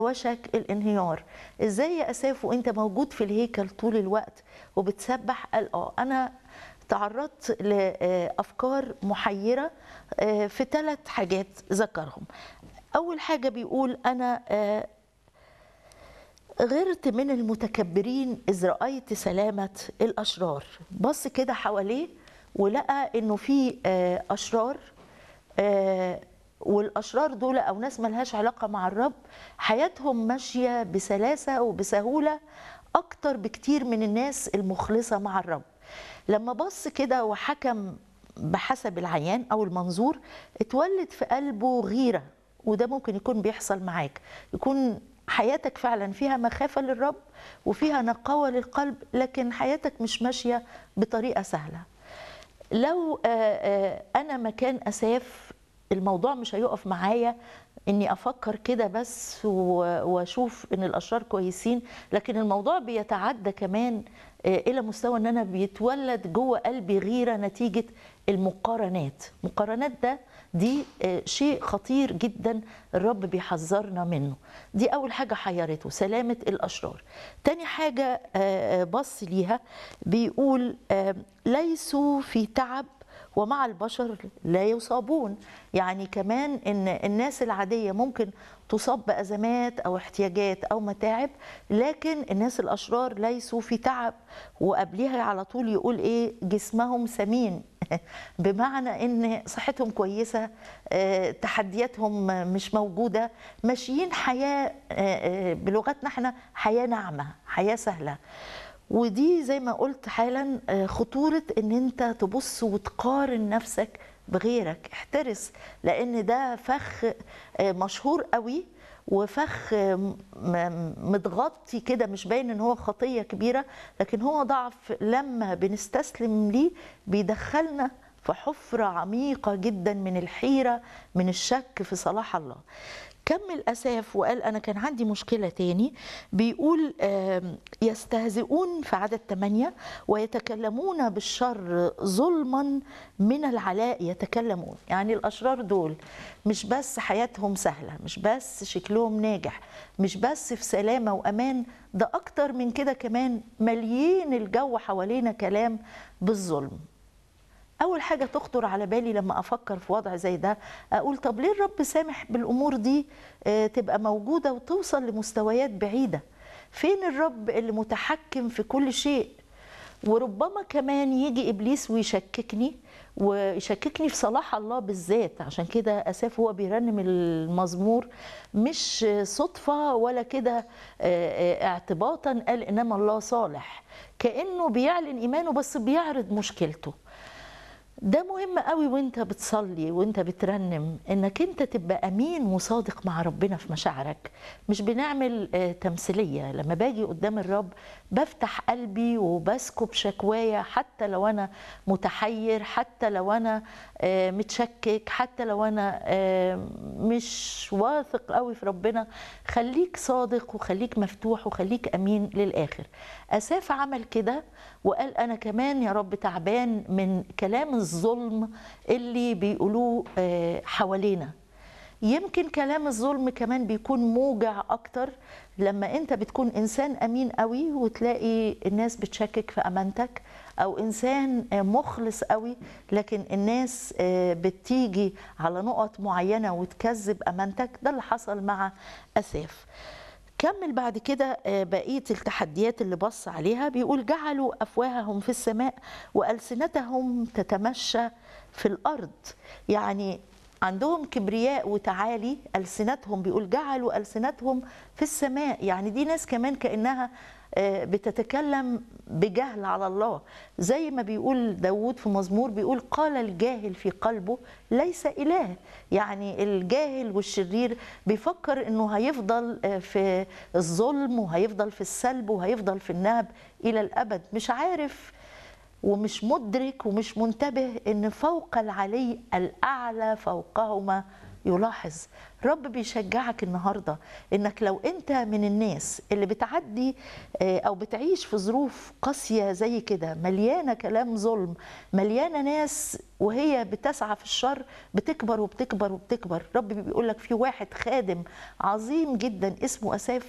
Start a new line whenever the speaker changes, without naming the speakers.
وشك الانهيار ازاي يا اساف وانت موجود في الهيكل طول الوقت وبتسبح قال اه انا تعرضت لافكار محيره آه، في ثلاث حاجات ذكرهم اول حاجه بيقول انا آه، غرت من المتكبرين إذ رأيت سلامة الأشرار بص كده حواليه ولقى إنه في آه، أشرار آه، والأشرار دول أو ناس ملهاش علاقة مع الرب حياتهم ماشية بسلاسة وبسهولة أكتر بكتير من الناس المخلصة مع الرب لما بص كده وحكم بحسب العيان أو المنظور اتولد في قلبه غيرة وده ممكن يكون بيحصل معاك يكون حياتك فعلا فيها مخافة للرب وفيها نقاوة للقلب لكن حياتك مش ماشية بطريقة سهلة لو آه، آه، أنا مكان أساف الموضوع مش هيقف معايا اني افكر كده بس و- واشوف ان الاشرار كويسين لكن الموضوع بيتعدى كمان آه، الى مستوى ان انا بيتولد جوه قلبي غيره نتيجه المقارنات مقارنات ده دي آه، شيء خطير جدا الرب بيحذرنا منه دي اول حاجه حيرته سلامه الاشرار تاني حاجه آه، آه، بص ليها بيقول آه، ليسوا في تعب ومع البشر لا يصابون يعني كمان ان الناس العاديه ممكن تصاب بازمات او احتياجات او متاعب لكن الناس الاشرار ليسوا في تعب وقبليها على طول يقول ايه جسمهم سمين بمعنى ان صحتهم كويسه آه، تحدياتهم مش موجوده ماشيين حياه آه، آه، بلغتنا احنا حياه ناعمه حياه سهله ودي زي ما قلت حالا آه، خطورة ان انت تبص وتقارن نفسك بغيرك احترس لان ده فخ آه، مشهور قوي وفخ آه، م- م- متغطي كده مش باين ان هو خطية كبيرة لكن هو ضعف لما بنستسلم ليه بيدخلنا في حفرة عميقة جدا من الحيرة من الشك في صلاح الله كمل أساف وقال أنا كان عندي مشكلة تاني بيقول آم، يستهزئون في عدد 8 ويتكلمون بالشر ظلما من العلاء يتكلمون يعني الأشرار دول مش بس حياتهم سهلة مش بس شكلهم ناجح مش بس في سلامة وأمان ده أكتر من كده كمان مليين الجو حوالينا كلام بالظلم اول حاجه تخطر على بالي لما افكر في وضع زي ده اقول طب ليه الرب سامح بالامور دي آه، تبقى موجوده وتوصل لمستويات بعيده فين الرب اللي متحكم في كل شيء وربما كمان يجي ابليس ويشككني ويشككني في صلاح الله بالذات عشان كده اساف هو بيرنم المزمور مش صدفه ولا كده آه، آه، اعتباطا قال انما الله صالح كانه بيعلن ايمانه بس بيعرض مشكلته ده مهم قوي وانت بتصلي وانت بترنم انك انت تبقى امين وصادق مع ربنا في مشاعرك مش بنعمل آه، تمثيليه لما باجي قدام الرب بفتح قلبي وبسكب شكوايا حتى لو انا متحير حتى لو انا آه، متشكك حتى لو انا آه، مش واثق قوي في ربنا خليك صادق وخليك مفتوح وخليك امين للاخر اساف عمل كده وقال انا كمان يا رب تعبان من كلام الظلم اللي بيقولوه آه، حوالينا يمكن كلام الظلم كمان بيكون موجع اكتر لما انت بتكون انسان امين قوي وتلاقي الناس بتشكك في امانتك او انسان آه، مخلص قوي لكن الناس آه، بتيجي على نقط معينه وتكذب امانتك ده اللي حصل مع اساف كمل بعد كده آه، بقية التحديات اللي بص عليها بيقول جعلوا أفواههم في السماء وألسنتهم تتمشى في الأرض يعني عندهم كبرياء وتعالي ألسنتهم بيقول جعلوا ألسنتهم في السماء يعني دي ناس كمان كأنها آه، بتتكلم بجهل على الله زي ما بيقول داود في مزمور بيقول قال الجاهل في قلبه ليس إله يعني الجاهل والشرير بيفكر انه هيفضل آه، في الظلم وهيفضل في السلب وهيفضل في النهب إلى الأبد مش عارف ومش مدرك ومش منتبه ان فوق العلي الاعلى فوقهما يلاحظ رب بيشجعك النهارده انك لو انت من الناس اللي بتعدي آه، او بتعيش في ظروف قاسيه زي كده مليانه كلام ظلم مليانه ناس وهي بتسعى في الشر بتكبر وبتكبر وبتكبر رب بيقول لك في واحد خادم عظيم جدا اسمه اساف